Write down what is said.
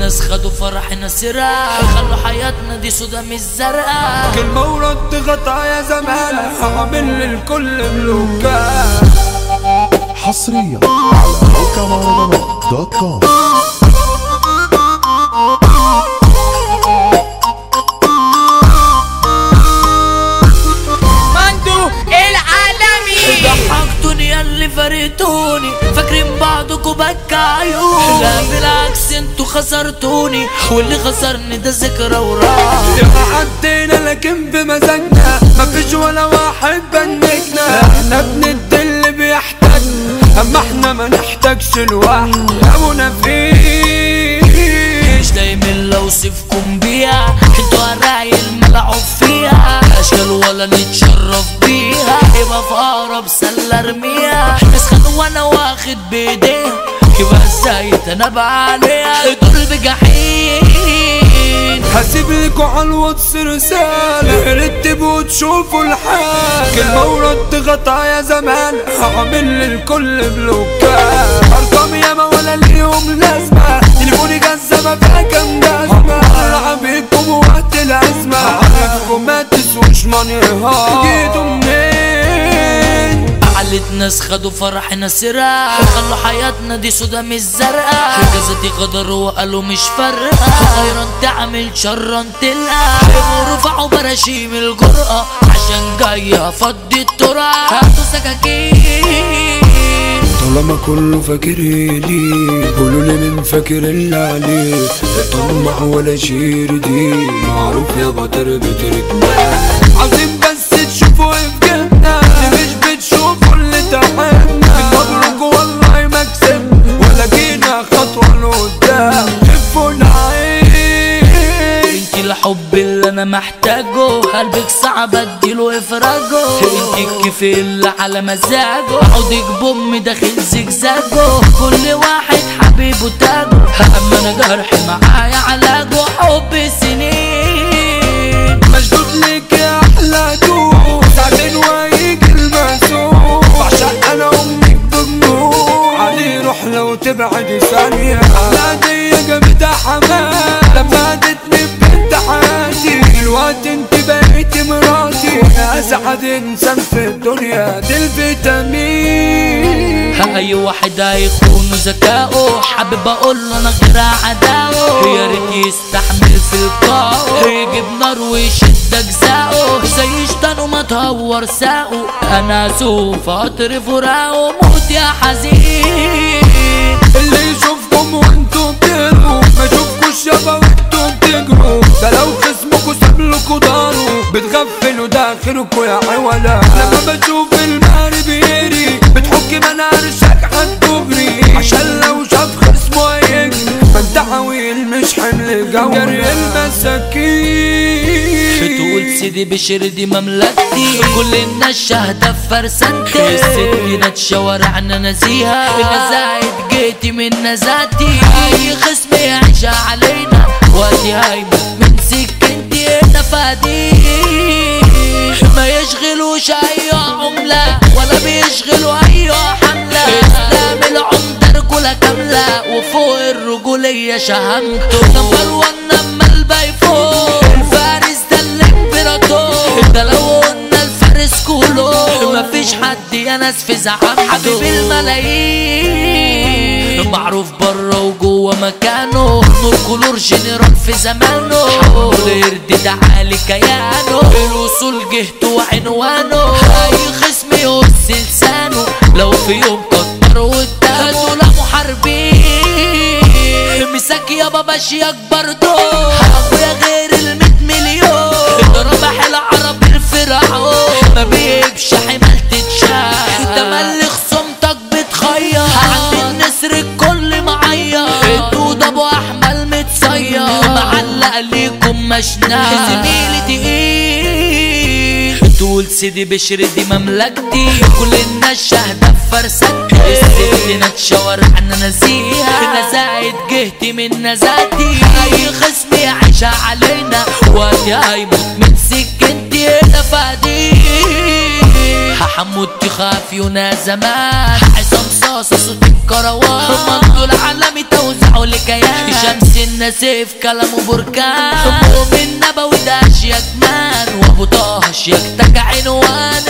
الناس خدوا فرحنا سرقة خلوا حياتنا دي سودا مش زرقاء كلمة ورد غطا يا زمان هعمل للكل ملوكات حصريا على موقع مهرجانات دوت كوم مندو العالمي ضحكتوني يا اللي فرقتوني فاكرين بعضكوا بكى عيوني لا بالعكس انتوا خسرتوني واللي خسرني ده ذكرى وراح عدينا لكن بمزاجنا مفيش ولا واحد بنكنا احنا بندي اللي بيحتاجنا اما احنا ما نحتاجش الواحد يا منافقين مش دايما لو اوصفكم بيها انتوا قرايل ملعوب فيها اشكال ولا نتشرف بيها يبقى في اقرب سله ارميها ناس خدوا وانا واخد بايديها يبقى ازاي اتنبع عليها دول بجحيم هسيب لكوا على الواتس رسالة رتبوا تشوفوا الحال كلمة ورد غطا يا زمان هعمل للكل بلوكات ارقام ياما ولا اليوم لازمة تليفوني جزمة فيها كام جزمة العب بيكم وقت الازمة عارفكم ما تسوش مانيها جيتوا منين علت ناس خدوا فرحنا سرقة خلوا حياتنا دي سودا مش زرقاء جزتي غدر وقالوا مش فارقة خيرا تعمل شرا تلقى قاموا رفعوا براشيم الجرأة عشان جاية افضي التراب هاتوا سكاكين طالما كله فاكر لي قولوا لي مين فاكر اللي عليه لا طمع ولا شير دي معروف يا بطر بترك عظيم بس تشوفوا ايه في جهنا مش بتشوفوا اللي تعبنا مبروك والله ما كسبنا ولا جينا خطوة لقدام خفوا العين انتي الحب اللي انا محتاجه قلبك صعب اديله افراجه انتي الكيف اللي على مزاجه عودك بام داخل زجزاجه كل واحد حبيبه تاجه اما انا جرحي معايا علاجه حب سنين مشدود لك يا احلى دوب ساعتين وهيجي المسوق بعشق انا امك بجنون علي روح لو تبعدي ثانية لا دي جابتها حمام لما ادتني بنت حياتي دلوقتي انت بقيتي مراتي اسعد انسان في الدنيا دي الفيتامين اي واحد هيخون ذكائه حابب اقول له انا غير عداؤه يا ريت يستحمل في القاعه يجيب نار ويشد اجزاؤه زي شطان وما تهور ساقه انا سوف اطرف فراقه موت يا حزين اللي يشوفكم وانتوا بترموا ما يشوفكوش يابا وانتوا بتجروا ده لو خصمكوا سابلكوا داروا بتغفلوا داخلكوا يا عولا لما بشوف المال بيري بتحكي منارشك هتجري عشان لو شاف خصمه هيجري ما انت عويل مش حمل جو جري المساكين بتقول سيدي بشر دي مملكتي كل الناس شاهدة في فرسانتي السكينة شوارعنا نزيها انا زايد جيتي من نزاتي اي خصم يعيش علينا وادي هايمة من سكنتي انا فادي ما يشغلوش اي عملة ولا بيشغلوا اي حملة اسلام العمدة رجولة كاملة وفوق الرجولية شهامته نمبر وان اما الباقي فوق الفارس ده الامبراطور ده لو قلنا الفارس كله مفيش حد يا ناس في زعامته حبيب الملايين معروف بره وجوه مكانه نور كلور جنرال في زمانه القرد ده عالي كيانه الوصول جهته وعنوانه اي خصم يهز لسانه لو في يوم كتر قدامه دول محاربين مساك يابا ماشيك برضه اخويا غير الميت مليون ده ربح العرب الفرعون ما بيجيبش حمال تتشاف تملي خصومتك بتخير عند النسر الكل معير الدود ابو احمل متصير معلق ليكم مشناق زميلي تقيل تقول سيدي بشر دي مملكتي كل الناس شاهدة في فرستي السكينة تشاور عنا نزيها انا زايد جهتي من نزاتي اي خصم يعيش علينا وقتي هيموت من سكنتي انا فادي حمود تخاف يونا زمان حسام رصاصة صوت الكروان مندو العالمي توزعه لكيان شمس النسيف كلامه بركان مؤمن نبوي ده اشياء جمان وابو طه شياكتك عنوان